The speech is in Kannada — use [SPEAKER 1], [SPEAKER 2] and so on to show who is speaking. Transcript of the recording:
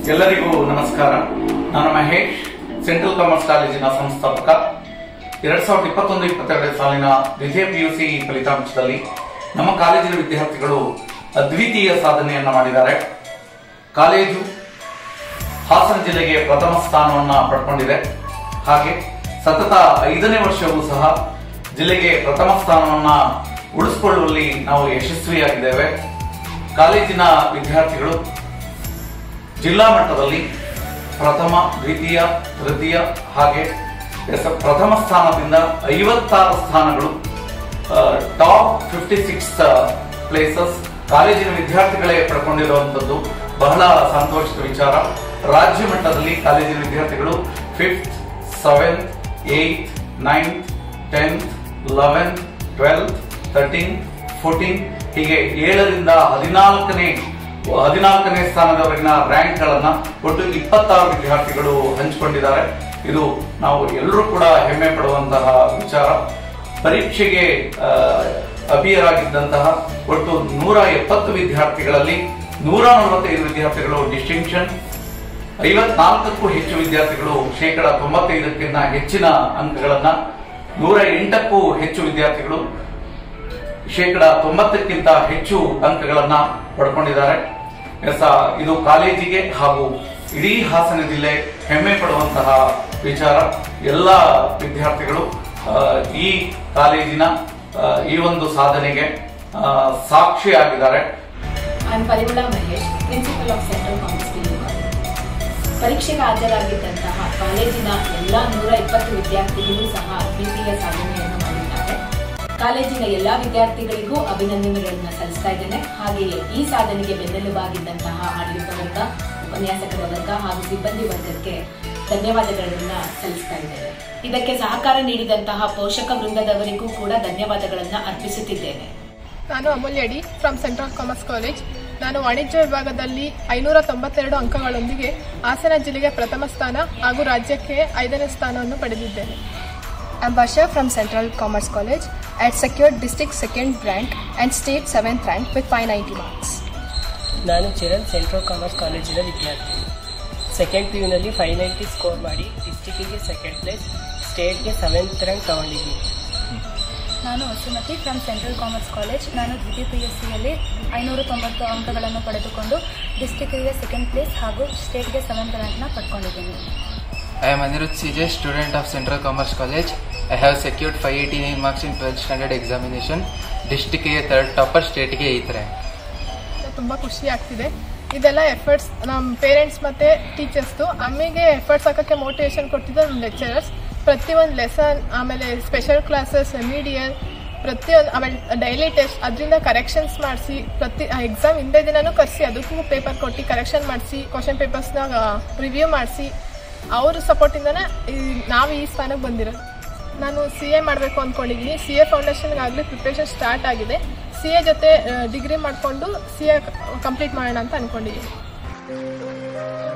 [SPEAKER 1] ಎಲ್ಲರಿಗೂ ನಮಸ್ಕಾರ ನಾನು ಮಹೇಶ್ ಸೆಂಟ್ರಲ್ ಕಾಮರ್ಸ್ ಕಾಲೇಜಿನ ಸಂಸ್ಥಾಪಕ ಎರಡ್ ಸಾವಿರದ ಇಪ್ಪತ್ತೊಂದು ಇಪ್ಪತ್ತೆರಡು ಸಾಲಿನ ದ್ವಿತೀಯ ಪಿಯುಸಿ ಫಲಿತಾಂಶದಲ್ಲಿ ನಮ್ಮ ಕಾಲೇಜಿನ ವಿದ್ಯಾರ್ಥಿಗಳು ಅದ್ವಿತೀಯ ಸಾಧನೆಯನ್ನ ಮಾಡಿದ್ದಾರೆ ಕಾಲೇಜು ಹಾಸನ ಜಿಲ್ಲೆಗೆ ಪ್ರಥಮ ಸ್ಥಾನವನ್ನ ಪಡ್ಕೊಂಡಿದೆ ಹಾಗೆ ಸತತ ಐದನೇ ವರ್ಷವೂ ಸಹ ಜಿಲ್ಲೆಗೆ ಪ್ರಥಮ ಸ್ಥಾನವನ್ನ ಉಳಿಸಿಕೊಳ್ಳುವಲ್ಲಿ ನಾವು ಯಶಸ್ವಿಯಾಗಿದ್ದೇವೆ ಕಾಲೇಜಿನ ವಿದ್ಯಾರ್ಥಿಗಳು ಜಿಲ್ಲಾ ಮಟ್ಟದಲ್ಲಿ ಪ್ರಥಮ ದ್ವಿತೀಯ ತೃತೀಯ ಹಾಗೆ ಎಸ- ಪ್ರಥಮ ಸ್ಥಾನದಿಂದ ಐವತ್ತಾರು ಸ್ಥಾನಗಳು ಟಾಪ್ ಫಿಫ್ಟಿ ಸಿಕ್ಸ್ ಪ್ಲೇಸಸ್ ಕಾಲೇಜಿನ ವಿದ್ಯಾರ್ಥಿಗಳೇ ಪಡ್ಕೊಂಡಿರುವಂತದ್ದು ಬಹಳ ಸಂತೋಷದ ವಿಚಾರ ರಾಜ್ಯ ಮಟ್ಟದಲ್ಲಿ ಕಾಲೇಜಿನ ವಿದ್ಯಾರ್ಥಿಗಳು fifth seventh eighth ninth tenth eleventh twelfth thirteen fourteen ಹೀಗೆ ಏಳರಿಂದ ಹದಿನಾಲ್ಕನೇ ಹದಿನಾಲ್ಕನೇ ಸ್ಥಾನದವರೆಗಿನ ರ್ಯಾಂಕ್ ಗಳನ್ನ ಒಟ್ಟು ಇಪ್ಪತ್ತಾರು ವಿದ್ಯಾರ್ಥಿಗಳು ಹಂಚಿಕೊಂಡಿದ್ದಾರೆ ಇದು ನಾವು ಎಲ್ಲರೂ ಕೂಡ ಹೆಮ್ಮೆ ಪಡುವಂತಹ ವಿಚಾರ ಪರೀಕ್ಷೆಗೆ ಅಪಿಯರ್ ಆಗಿದ್ದಂತಹ ಒಟ್ಟು ನೂರ ಎಪ್ಪತ್ತು ವಿದ್ಯಾರ್ಥಿಗಳಲ್ಲಿ ನೂರ ನಲವತ್ತೈದು ವಿದ್ಯಾರ್ಥಿಗಳು ಡಿಸ್ಟಿಂಕ್ಷನ್ ಐವತ್ನಾಲ್ಕಕ್ಕೂ ಹೆಚ್ಚು ವಿದ್ಯಾರ್ಥಿಗಳು ಶೇಕಡ ತೊಂಬತ್ತೈದಕ್ಕಿಂತ ಹೆಚ್ಚಿನ ಅಂಕಗಳನ್ನ ನೂರ ಎಂಟಕ್ಕೂ ಹೆಚ್ಚು ವಿದ್ಯಾರ್ಥಿಗಳು ಶೇಕಡ ತೊಂಬತ್ತಕ್ಕಿಂತ ಹೆಚ್ಚು ಅಂಕಗಳನ್ನ ಪಡ್ಕೊಂಡಿದ್ದಾರೆ ಎಸ್ ಆ, ಇದು ಕಾಲೇಜಿಗೆ ಹಾಗೂ ಇಡೀ ಹಾಸನ ಜಿಲ್ಲೆ ಹೆಮ್ಮೆ ಪಡುವಂತಹ ವಿಚಾರ ಎಲ್ಲ ವಿದ್ಯಾರ್ಥಿಗಳು ಆ, ಈ ಕಾಲೇಜಿನ ಆ, ಈ ಒಂದು ಸಾಧನೆಗೆ ಆ, ಸಾಕ್ಷಿಯಾಗಿದ್ದಾರೆ
[SPEAKER 2] I'm Parimala Mahesh principal of central commerce ಪರೀಕ್ಷೆಗೆ ಹಾಜರಾಗಿದ್ದಂತಹ ಕಾಲೇಜಿನ ಎಲ್ಲ ನೂರ ಇಪ್ಪತ್ತು ವಿದ್ಯಾರ್ಥಿಗಳು ಸಹ ಅದ್ವಿತೀಯ ಸಾಧನೆಯನ್ನು ಮಾಡಿದ್ದಾರೆ ಕಾಲೇಜಿನ ಎಲ್ಲಾ ವಿದ್ಯಾರ್ಥಿಗಳಿಗೂ ಅಭಿನಂದನೆಗಳನ್ನು ಸಲ್ಲಿಸ್ತಾ ಇದ್ದೇನೆ ಹಾಗೆಯೇ ಈ ಸಾಧನೆಗೆ ಬೆನ್ನೆಲುಬಾಗಿದ್ದಂತಹ ಆಡಳಿತ ವರ್ಗ ಉಪನ್ಯಾಸಕರ ವರ್ಗ ಹಾಗೂ ಸಿಬ್ಬಂದಿ ವರ್ಗಕ್ಕೆ ಧನ್ಯವಾದಗಳನ್ನ ಸಲ್ಲಿಸ್ತಾ ಇದ್ದೇನೆ ಇದಕ್ಕೆ ಸಹಕಾರ ನೀಡಿದಂತಹ ಪೋಷಕ ವೃಂದದವರಿಗೂ ಕೂಡ ಧನ್ಯವಾದಗಳನ್ನ ಅರ್ಪಿಸುತ್ತಿದ್ದೇನೆ
[SPEAKER 3] ನಾನು Amulya D from central commerce college ನಾನು ವಾಣಿಜ್ಯ ವಿಭಾಗದಲ್ಲಿ ಐನೂರ ತೊಂಬತ್ತೆರಡು ಅಂಕಗಳೊಂದಿಗೆ ಹಾಸನ ಜಿಲ್ಲೆಗೆ ಪ್ರಥಮ ಸ್ಥಾನ ಹಾಗೂ ರಾಜ್ಯಕ್ಕೆ ಐದನೇ ಸ್ಥಾನವನ್ನು ಪಡೆದಿದ್ದೇನೆ
[SPEAKER 4] I'm Basha from Central Commerce College. I had secured district second rank and state seventh rank with 590 marks.
[SPEAKER 5] ನಾನು ಚಿರಣ್ ಸೆಂಟ್ರಲ್ ಕಾಮರ್ಸ್ ಕಾಲೇಜಿನ ವಿದ್ಯಾರ್ಥಿ ಸೆಕೆಂಡ್ ಪಿ ಯುನಲ್ಲಿ ಫೈವ್ ನೈಂಟಿ ಸ್ಕೋರ್ ಮಾಡಿ ಡಿಸ್ಟಿಕ್ಕಿಗೆ ಸೆಕೆಂಡ್ ಪ್ಲೇಸ್ ಸ್ಟೇಟ್ಗೆ ಸೆವೆಂತ್ ರ್ಯಾಂಕ್ ತಗೊಂಡಿದ್ದೀನಿ
[SPEAKER 6] ನಾನು Vasumathi from central commerce college ನಾನು ದ್ವಿತೀಯ ಪಿ ಎಸ್ ಸಿಯಲ್ಲಿ ಐನೂರ ತೊಂಬತ್ತು ಅಂಕಗಳನ್ನು ಪಡೆದುಕೊಂಡು ಡಿಸ್ಟಿಕ್ಕಿಗೆ ಸೆಕೆಂಡ್ ಪ್ಲೇಸ್ ಹಾಗೂ ಸ್ಟೇಟ್ಗೆ ಸೆವೆಂತ್ ರ್ಯಾಂಕ್ನ ಪಡ್ಕೊಂಡಿದ್ದೀನಿ
[SPEAKER 7] I am Anirudh CJ, student of Central Commerce College. I have secured 589 marks in 12th standard examination. District ಗೆ ಥರ್ಡ್ ಟಾಪರ್ ಸ್ಟೇಟ್ಗೆ ಏಯ್ತ್ ರ್ಯಾಂಕ್
[SPEAKER 3] ತುಂಬ ಖುಷಿ ಆಗ್ತಿದೆ ಇದೆಲ್ಲ ಎಫರ್ಟ್ಸ್ ನಮ್ಮ ಪೇರೆಂಟ್ಸ್ ಮತ್ತು ಟೀಚರ್ಸ್ದು ಆಮೇಲೆ ಎಫರ್ಟ್ಸ್ ಹಾಕೋಕ್ಕೆ ಮೋಟಿವೇಶನ್ ಕೊಟ್ಟಿದ್ದು ನಮ್ಮ ಲೆಕ್ಚರರ್ಸ್ ಪ್ರತಿಯೊಂದು ಲೆಸನ್ ಆಮೇಲೆ ಸ್ಪೆಷಲ್ ಕ್ಲಾಸಸ್ ರೆಮಿಡಿಯಲ್ ಪ್ರತಿಯೊಂದು ಆಮೇಲೆ ಡೈಲಿ ಟೆಸ್ಟ್ ಅದರಿಂದ ಕರೆಕ್ಷನ್ಸ್ ಮಾಡಿಸಿ ಪ್ರತಿ ಎಕ್ಸಾಮ್ ಹಿಂದೆ ದಿನನೂ ಕರೆಸಿ ಅದಕ್ಕೂ ಪೇಪರ್ ಕೊಟ್ಟು ಕರೆಕ್ಷನ್ ಮಾಡಿಸಿ ಕ್ವಶನ್ ಪೇಪರ್ಸ್ನ ರಿವ್ಯೂ ಮಾಡಿಸಿ ಅವ್ರ ಸಪೋರ್ಟಿಂದನೇ ನಾವು ಈ ಸ್ಥಾನಕ್ಕೆ ಬಂದಿರೋದು ನಾನು ಸಿ ಎ ಮಾಡಬೇಕು ಅಂದ್ಕೊಂಡಿದ್ದೀನಿ ಸಿ ಎ ಫೌಂಡೇಶನ್ಗಾಗಲಿ ಪ್ರಿಪ್ರೇಷನ್ ಸ್ಟಾರ್ಟ್ ಆಗಿದೆ ಸಿ ಎ ಜೊತೆ ಡಿಗ್ರಿ ಮಾಡಿಕೊಂಡು ಸಿ ಎ ಕಂಪ್ಲೀಟ್ ಮಾಡೋಣ ಅಂತ ಅಂದ್ಕೊಂಡಿದ್ದೀನಿ